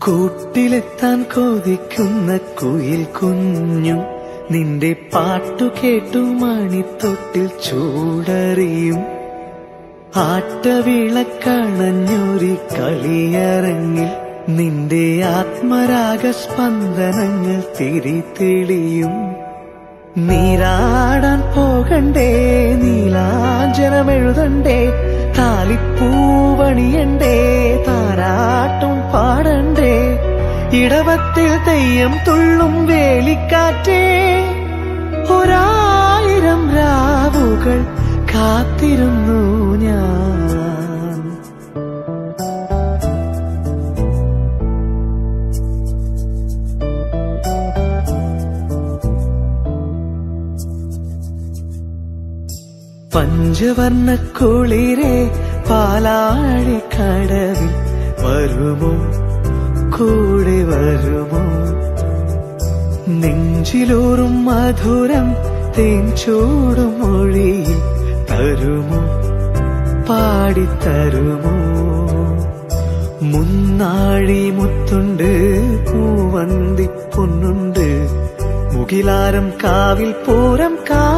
കൂട്ടിലെത്താൻ കൊതിക്കുന്ന കുയിൽ കുഞ്ഞും നിന്റെ പാട്ടു കേട്ടു മണിത്തൊട്ടിൽ ചൂടറിയും ആട്ടവിളക്കണഞ്ഞൊരി കളിയരങ്ങിൽ നിന്റെ ആത്മരാഗ സ്പന്ദനങ്ങൾ തിരിതെളിയും നീരാടാൻ പോകണ്ടേ നീലാഞ്ജനമെഴുതണ്ടേ താലിപ്പൂവണിയണ്ടേ താരാട്ടും പാടണ്ടേ ഇടവത്തിൽ തെയ്യം തുള്ളും വേലിക്കാറ്റേ ഒരായിരം രാവുകൾ കാത്തിരുന്നു ഞാൻ പഞ്ചവർണ്ണ കുളിരെ പാലാഴി കടവിൽ വരുമോ കൂടെ വരുമോ നെഞ്ചിലൂറും മധുരം തേൻ ചൂടും മൊഴിയിൽ തരുമോ പാടിത്തരുമോ മുന്നാഴി മുത്തുണ്ട് പൂവന്തി പൊന്നുണ്ട് മുകിലാരം കാവിൽ പൂരം കാ